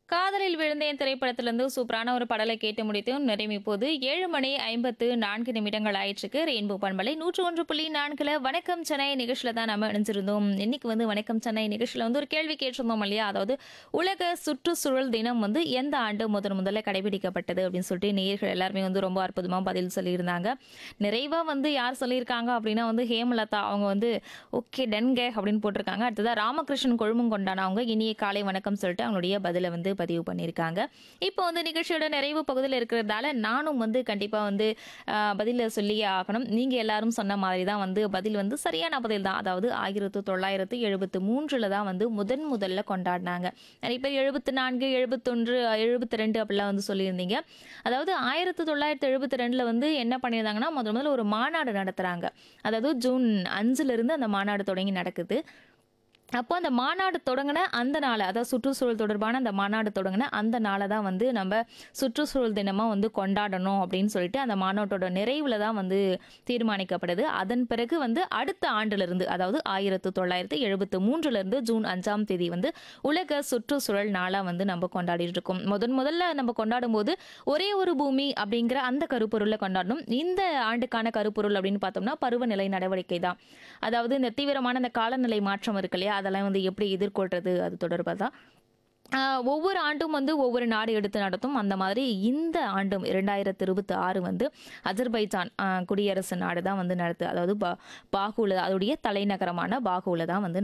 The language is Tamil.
காதலில் விழுந்தேன் திரைப்படத்திலிருந்து சூப்பரான ஒரு பாடலை கேட்டு முடித்தும் நிறைவு இப்போது ஏழு மணி ஐம்பத்து நான்கு நிமிடங்கள் ஆயிடுச்சுக்கு ரெயின்போ பண்பலை நூற்று ஒன்று புள்ளி நான்குல வணக்கம் சென்னை நிகழ்ச்சியில தான் நம்ம இணைஞ்சிருந்தோம் இன்னைக்கு வந்து வணக்கம் சென்னை நிகழ்ச்சியில வந்து ஒரு கேள்வி கேட்டிருந்தோம் இல்லையா அதாவது உலக சுற்றுச்சூழல் தினம் வந்து எந்த ஆண்டு முதன் முதல்ல கடைபிடிக்கப்பட்டது அப்படின்னு சொல்லிட்டு நேயர்கள் எல்லாருமே வந்து ரொம்ப அற்புதமா பதில் சொல்லியிருந்தாங்க நிறைவா வந்து யார் சொல்லியிருக்காங்க அப்படின்னா வந்து ஹேமலதா அவங்க வந்து ஓகே டன்கே அப்படின்னு போட்டிருக்காங்க அடுத்ததா ராமகிருஷ்ணன் கொழும்பும் கொண்டான அவங்க இனிய காலை வணக்கம் சொல்லிட்டு அவங்களுடைய பதிலை வந்து பதிவு பண்ணியிருக்காங்க இப்போ வந்து நிகழ்ச்சியோட நிறைவு பகுதியில் இருக்கிறதால நானும் வந்து கண்டிப்பாக வந்து ஆஹ், பதில சொல்லியே ஆகணும் நீங்கள் எல்லாரும் சொன்ன மாதிரி தான் வந்து பதில் வந்து சரியான பதில் தான் அதாவது ஆயிரத்து தொள்ளாயிரத்து எழுபத்து மூன்றில் தான் வந்து முதன் முதல்ல கொண்டாடினாங்க நிறைய பேர் எழுபத்து நான்கு எழுபத்தொன்று எழுபத்தி ரெண்டு அப்படிலாம் வந்து சொல்லியிருந்தீங்க அதாவது ஆயிரத்து தொள்ளாயிரத்து எழுபத்தி ரெண்டில் வந்து என்ன பண்ணியிருந்தாங்கன்னா முதல் முதல்ல ஒரு மாநாடு நடத்துகிறாங்க அதாவது ஜூன் அஞ்சுலேருந்து அந்த மாநாடு தொடங்கி நடக்குது அப்போ அந்த மாநாடு தொடங்கின அந்த நாளை அதாவது சுற்றுச்சூழல் தொடர்பான அந்த மாநாடு தொடங்கின அந்த நாளை தான் வந்து நம்ம சுற்றுச்சூழல் தினமாக வந்து கொண்டாடணும் அப்படின்னு சொல்லிட்டு அந்த மாநாட்டோட நிறைவில் தான் வந்து தீர்மானிக்கப்படுது அதன் பிறகு வந்து அடுத்த ஆண்டிலிருந்து அதாவது ஆயிரத்து தொள்ளாயிரத்து எழுபத்து மூன்றுலேருந்து ஜூன் அஞ்சாம் தேதி வந்து உலக சுற்றுச்சூழல் நாளாக வந்து நம்ம கொண்டாடிட்டு இருக்கோம் முதன் முதல்ல நம்ம கொண்டாடும் போது ஒரே ஒரு பூமி அப்படிங்கிற அந்த கருப்பொருளை கொண்டாடணும் இந்த ஆண்டுக்கான கருப்பொருள் அப்படின்னு பார்த்தோம்னா பருவநிலை நடவடிக்கை தான் அதாவது இந்த தீவிரமான இந்த காலநிலை மாற்றம் இருக்கு இல்லையா அதெல்லாம் வந்து எப்படி எதிர்கொள்றது அது தொடர்பாக தான் ஆஹ் ஒவ்வொரு ஆண்டும் வந்து ஒவ்வொரு நாடு எடுத்து நடத்தும் அந்த மாதிரி இந்த ஆண்டும் இரண்டாயிரத்தி இருபத்தி ஆறு வந்து அஜர்பைஜான் ஆஹ் குடியரசு நாடு தான் வந்து நடத்து அதாவது பா பாகூல அதோடைய தலைநகரமான பாகூல தான் வந்து